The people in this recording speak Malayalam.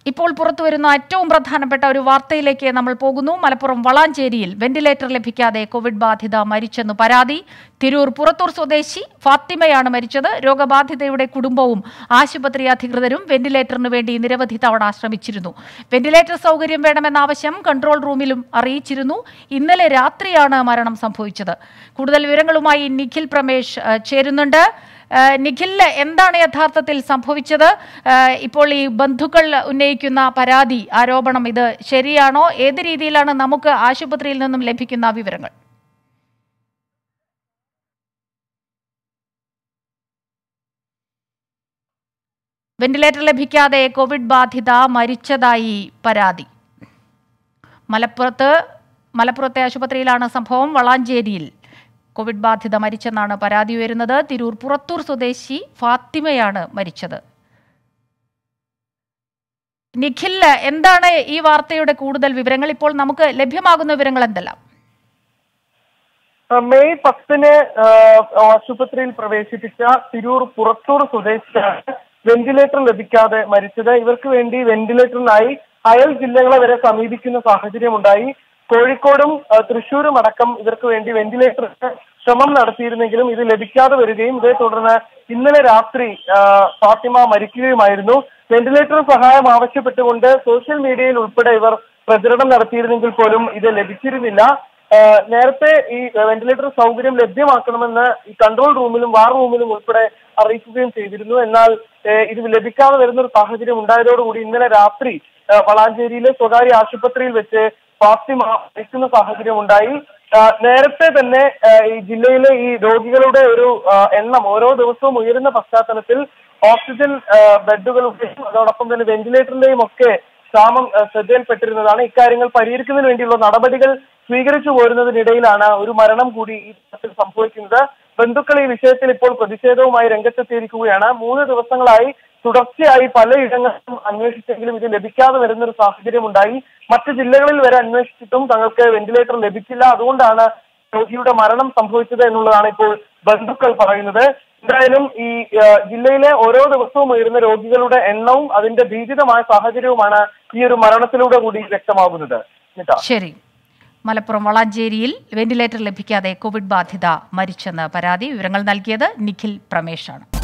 ഇപ്പോൾ പുറത്തുവരുന്ന ഏറ്റവും പ്രധാനപ്പെട്ട ഒരു വാർത്തയിലേക്ക് നമ്മൾ പോകുന്നു മലപ്പുറം വളാഞ്ചേരിയിൽ വെന്റിലേറ്റർ ലഭിക്കാതെ കോവിഡ് ബാധിത മരിച്ചെന്ന് പരാതി തിരൂർ പുറത്തൂർ സ്വദേശി ഫാത്തിമയാണ് മരിച്ചത് രോഗബാധിതയുടെ കുടുംബവും ആശുപത്രി അധികൃതരും വെന്റിലേറ്ററിന് വേണ്ടി നിരവധി തവണ ശ്രമിച്ചിരുന്നു വെന്റിലേറ്റർ സൗകര്യം വേണമെന്ന ആവശ്യം കൺട്രോൾ റൂമിലും അറിയിച്ചിരുന്നു ഇന്നലെ രാത്രിയാണ് മരണം സംഭവിച്ചത് കൂടുതൽ വിവരങ്ങളുമായി നിഖിൽ പ്രമേഷ് ഏഹ്, ചേരുന്നുണ്ട് ഏഹ് നിഖിൽ എന്താണ് യഥാർത്ഥത്തിൽ സംഭവിച്ചത് ഏഹ് ഇപ്പോൾ ഈ ബന്ധുക്കൾ ഉന്നയിക്കുന്ന പരാതി ആരോപണം ഇത് ശരിയാണോ ഏത് രീതിയിലാണ് നമുക്ക് ആശുപത്രിയിൽ നിന്നും ലഭിക്കുന്ന വിവരങ്ങൾ വെന്റിലേറ്റർ ലഭിക്കാതെ കോവിഡ് ബാധിത മരിച്ചതായി പരാതി മലപ്പുറത്ത് മലപ്പുറത്തെ ആശുപത്രിയിലാണ് സംഭവം വളാഞ്ചേരിയിൽ കോവിഡ് ബാധിത മരിച്ചെന്നാണ് പരാതി ഉയരുന്നത് തിരൂർ പുറത്തൂർ സ്വദേശി ഫാത്തിമയാണ് മരിച്ചത് നിഖിൽ എന്താണ് ഈ വാർത്തയുടെ കൂടുതൽ വിവരങ്ങൾ ഇപ്പോൾ നമുക്ക് ലഭ്യമാകുന്ന വിവരങ്ങൾ എന്തെല്ലാം ആ, മെയ് പത്തിന് ആ, ആശുപത്രിയിൽ പ്രവേശിപ്പിച്ച തിരൂർ പുറത്തൂർ സ്വദേശിയാണ് വെന്റിലേറ്റർ ലഭിക്കാതെ മരിച്ചത് ഇവർക്ക് വേണ്ടി വെന്റിലേറ്ററിനായി അയൽ ജില്ലകളെ വരെ സമീപിക്കുന്ന സാഹചര്യമുണ്ടായി കോഴിക്കോടും ആ, തൃശൂരും അടക്കം ഇവർക്ക് വേണ്ടി വെന്റിലേറ്ററിന് ശ്രമം നടത്തിയിരുന്നെങ്കിലും ഇത് ലഭിക്കാതെ വരികയും ഇതേ തുടർന്ന് ഇന്നലെ രാത്രി ആ, ഫാത്തിമ മരിക്കുകയുമായിരുന്നു വെന്റിലേറ്റർ സഹായം ആവശ്യപ്പെട്ടുകൊണ്ട് സോഷ്യൽ മീഡിയയിൽ ഉൾപ്പെടെ ഇവർ പ്രചരണം നടത്തിയിരുന്നെങ്കിൽ പോലും ഇത് ലഭിച്ചിരുന്നില്ല ഏഹ് നേരത്തെ ഈ വെന്റിലേറ്റർ സൗകര്യം ലഭ്യമാക്കണമെന്ന് ഈ കൺട്രോൾ റൂമിലും വാർ റൂമിലും ഉൾപ്പെടെ അറിയിക്കുകയും ചെയ്തിരുന്നു എന്നാൽ ഏഹ് ഇത് ലഭിക്കാതെ വരുന്ന ഒരു സാഹചര്യം ഉണ്ടായതോടുകൂടി ഇന്നലെ രാത്രി ഏഹ് വളാഞ്ചേരിയിലെ സ്വകാര്യ ആശുപത്രിയിൽ വെച്ച് ഫാത്തിമ മരിക്കുന്ന സാഹചര്യം ഉണ്ടായി ഏഹ് നേരത്തെ തന്നെ ഏഹ് ഈ ജില്ലയിലെ ഈ രോഗികളുടെ ഒരു ഏഹ് എണ്ണം ഓരോ ദിവസവും ഉയരുന്ന പശ്ചാത്തലത്തിൽ ഓക്സിജൻ ഏഹ് ബെഡുകളുടെയും അതോടൊപ്പം തന്നെ വെന്റിലേറ്ററിന്റെയും ഒക്കെ ക്ഷാമം ഏഹ് ശ്രദ്ധയിൽപ്പെട്ടിരുന്നതാണ് ഇക്കാര്യങ്ങൾ പരിഹരിക്കുന്നതിന് വേണ്ടിയുള്ള നടപടികൾ സ്വീകരിച്ചു പോരുന്നതിനിടയിലാണ് ഒരു മരണം കൂടി ഈ ഘട്ടത്തിൽ സംഭവിക്കുന്നത് ബന്ധുക്കൾ ഈ വിഷയത്തിൽ ഇപ്പോൾ പ്രതിഷേധവുമായി രംഗത്തെത്തിയിരിക്കുകയാണ് മൂന്ന് ദിവസങ്ങളായി തുടർച്ചയായി പലയിടങ്ങളിലും അന്വേഷിച്ചെങ്കിലും ഇത് ലഭിക്കാതെ വരുന്ന ഒരു സാഹചര്യം ഉണ്ടായി മറ്റ് ജില്ലകളിൽ വരെ അന്വേഷിച്ചിട്ടും തങ്ങൾക്ക് വെന്റിലേറ്റർ ലഭിച്ചില്ല അതുകൊണ്ടാണ് രോഗിയുടെ മരണം സംഭവിച്ചത് എന്നുള്ളതാണ് ഇപ്പോൾ ബന്ധുക്കൾ പറയുന്നത് എന്തായാലും ഈ ആ, ജില്ലയിലെ ഓരോ ദിവസവും ഉയരുന്ന രോഗികളുടെ എണ്ണവും അതിന്റെ ഭീതിതമായ സാഹചര്യവുമാണ് ഈ ഒരു മരണത്തിലൂടെ കൂടി വ്യക്തമാകുന്നത് നിത ശരി മലപ്പുറം വളാഞ്ചേരിയിൽ വെന്റിലേറ്റർ ലഭിക്കാതെ കോവിഡ് ബാധിത മരിച്ചെന്ന് പരാതി വിവരങ്ങൾ നൽകിയത് നിഖിൽ പ്രമേഷാണ്